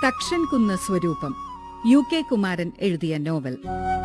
തക്ഷൻ കുന്ന് സ്വരൂപം U K Kumaran എഴുതിയ നോവൽ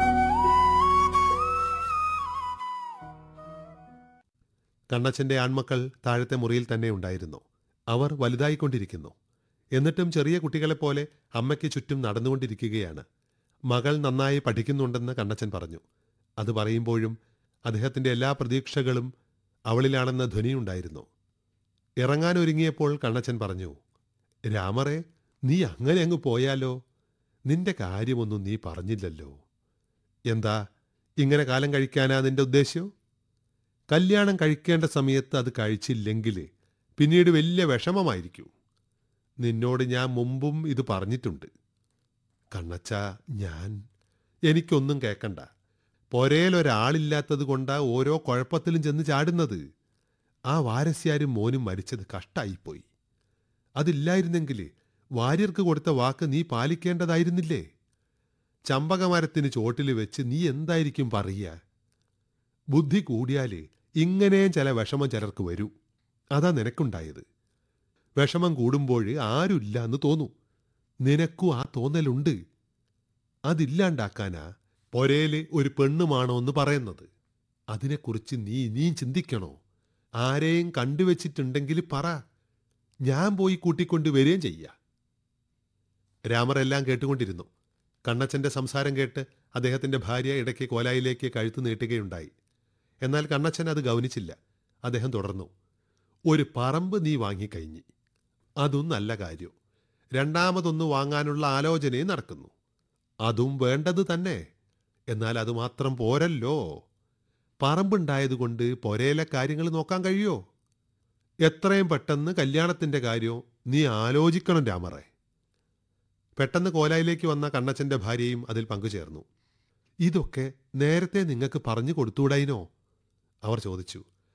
കണ്ണച്ചന്റെ ആൺമക്കൾ താഴത്തെ മുറിയിൽ തന്നെ ഉണ്ടായിരുന്നു അവർ വലുതായിക്കൊണ്ടിരിക്കുന്നു എന്നിട്ടും ചെറിയ കുട്ടികളെപ്പോലെ അമ്മയ്ക്ക് ചുറ്റും നടന്നുകൊണ്ടിരിക്കുകയാണ് മകൾ നന്നായി പഠിക്കുന്നുണ്ടെന്ന് കണ്ണച്ചൻ പറഞ്ഞു അത് പറയുമ്പോഴും അദ്ദേഹത്തിന്റെ എല്ലാ പ്രതീക്ഷകളും അവളിലാണെന്ന ധ്വനിയുണ്ടായിരുന്നു ഇറങ്ങാനൊരുങ്ങിയപ്പോൾ കണ്ണച്ചൻ പറഞ്ഞു രാമറെ നീ അങ്ങനെ അങ്ങ് പോയാലോ നിന്റെ കാര്യമൊന്നും നീ പറഞ്ഞില്ലല്ലോ എന്താ ഇങ്ങനെ കാലം കഴിക്കാനാ നിന്റെ ഉദ്ദേശ്യം കല്യാണം കഴിക്കേണ്ട സമയത്ത് അത് കഴിച്ചില്ലെങ്കിൽ പിന്നീട് വലിയ വിഷമമായിരിക്കും നിന്നോട് ഞാൻ മുമ്പും ഇത് പറഞ്ഞിട്ടുണ്ട് കണ്ണച്ച ഞാൻ എനിക്കൊന്നും കേൾക്കണ്ട പൊരയിലൊരാളില്ലാത്തത് കൊണ്ടാ ഓരോ കുഴപ്പത്തിലും ചെന്ന് ചാടുന്നത് ആ വാരസ്യാരും മോനും മരിച്ചത് കഷ്ടായിപ്പോയി അതില്ലായിരുന്നെങ്കിൽ വാര്യർക്ക് കൊടുത്ത വാക്ക് നീ പാലിക്കേണ്ടതായിരുന്നില്ലേ ചമ്പകമരത്തിന് ചോട്ടിൽ വെച്ച് നീ എന്തായിരിക്കും പറയുക ബുദ്ധി കൂടിയാല് ഇങ്ങനെയും ചില വിഷമം ചിലർക്ക് വരൂ അതാ നിനക്കുണ്ടായത് വിഷമം കൂടുമ്പോൾ ആരുമില്ല എന്ന് തോന്നും നിനക്കും ആ തോന്നലുണ്ട് അതില്ലാണ്ടാക്കാനാ പൊരേല് ഒരു പെണ്ണുമാണോ എന്ന് പറയുന്നത് അതിനെക്കുറിച്ച് നീ ഇനിയും ചിന്തിക്കണോ ആരെയും കണ്ടുവച്ചിട്ടുണ്ടെങ്കിൽ പറ ഞാൻ പോയി കൂട്ടിക്കൊണ്ട് വരികയും ചെയ്യാം രാമറെല്ലാം കേട്ടുകൊണ്ടിരുന്നു കണ്ണച്ചന്റെ സംസാരം കേട്ട് അദ്ദേഹത്തിന്റെ ഭാര്യ ഇടയ്ക്ക് കോലായിലേക്ക് കഴുത്ത് നീട്ടുകയുണ്ടായി എന്നാൽ കണ്ണച്ചൻ അത് ഗൗനിച്ചില്ല അദ്ദേഹം തുടർന്നു ഒരു പറമ്പ് നീ വാങ്ങിക്കഴിഞ്ഞി അതും നല്ല കാര്യം രണ്ടാമതൊന്ന് വാങ്ങാനുള്ള ആലോചനയും നടക്കുന്നു അതും വേണ്ടത് തന്നെ എന്നാൽ അത് മാത്രം പോരല്ലോ പറമ്പുണ്ടായതുകൊണ്ട് പൊരയിലെ കാര്യങ്ങൾ നോക്കാൻ കഴിയോ എത്രയും പെട്ടെന്ന് കല്യാണത്തിന്റെ കാര്യം നീ ആലോചിക്കണം രാമറെ പെട്ടെന്ന് കോലായിലേക്ക് വന്ന കണ്ണച്ചന്റെ ഭാര്യയും അതിൽ പങ്കുചേർന്നു ഇതൊക്കെ നേരത്തെ നിങ്ങൾക്ക് പറഞ്ഞു കൊടുത്തൂടായിനോ അവർ ചോദിച്ചു